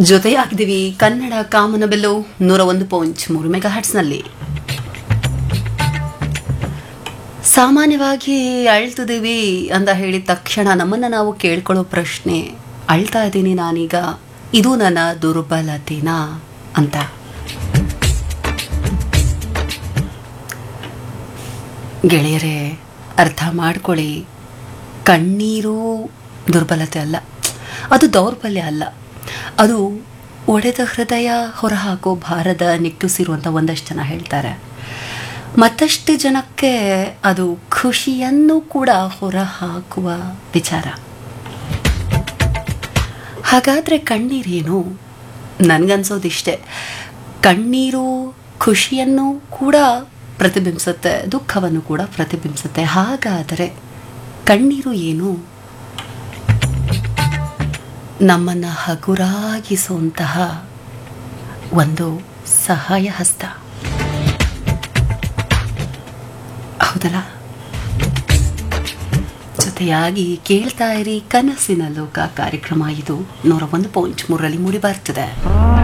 ಜೊತೆಯಾಗಿದ್ದೀವಿ ಕನ್ನಡ ಕಾಮನಬೆಲ್ಲು ನೂರ ಒಂದು ಪಾಯಿಂಟ್ ಮೂರು ಮೆಗಾ ಹಟ್ಸ್ನಲ್ಲಿ ಸಾಮಾನ್ಯವಾಗಿ ಅಳ್ತಿದ್ದೀವಿ ಅಂತ ಹೇಳಿದ ತಕ್ಷಣ ನಮ್ಮನ್ನು ನಾವು ಕೇಳ್ಕೊಳ್ಳೋ ಪ್ರಶ್ನೆ ಅಳ್ತಾ ಇದ್ದೀನಿ ನಾನೀಗ ಇದು ನನ್ನ ದುರ್ಬಲತೆನಾ ಅಂತ ಗೆಳೆಯರೇ ಅರ್ಥ ಮಾಡ್ಕೊಳ್ಳಿ ಕಣ್ಣೀರು ದುರ್ಬಲತೆ ಅಲ್ಲ ಅದು ದೌರ್ಬಲ್ಯ ಅಲ್ಲ ಅದು ಒಡೆದ ಹೃದಯ ಹೊರಹಾಕೋ ಭಾರದ ನಿಟ್ಟುಸಿರುವಂಥ ಒಂದಷ್ಟು ಜನ ಹೇಳ್ತಾರೆ ಮತ್ತಷ್ಟು ಜನಕ್ಕೆ ಅದು ಖುಷಿಯನ್ನು ಕೂಡ ಹೊರಹಾಕುವ ವಿಚಾರ ಹಾಗಾದರೆ ಕಣ್ಣೀರೇನು ನನಗನ್ಸೋದಿಷ್ಟೇ ಕಣ್ಣೀರು ಖುಷಿಯನ್ನು ಕೂಡ ಪ್ರತಿಬಿಂಬಿಸುತ್ತೆ ದುಃಖವನ್ನು ಕೂಡ ಪ್ರತಿಬಿಂಬಿಸುತ್ತೆ ಹಾಗಾದರೆ ಕಣ್ಣೀರು ಏನು ನಮ್ಮನ್ನು ಹಗುರಾಗಿಸುವಂತಹ ಒಂದು ಸಹಾಯ ಹಸ್ತ ಹೌದಲ್ಲ ಜೊತೆಯಾಗಿ ಕೇಳ್ತಾ ಇರಿ ಕನಸಿನ ಲೋಕ ಕಾರ್ಯಕ್ರಮ ಇದು ನೂರ ಒಂದು ಪಾಯಿಂಟ್ ಮೂರರಲ್ಲಿ ಮೂಡಿ ಬರ್ತದೆ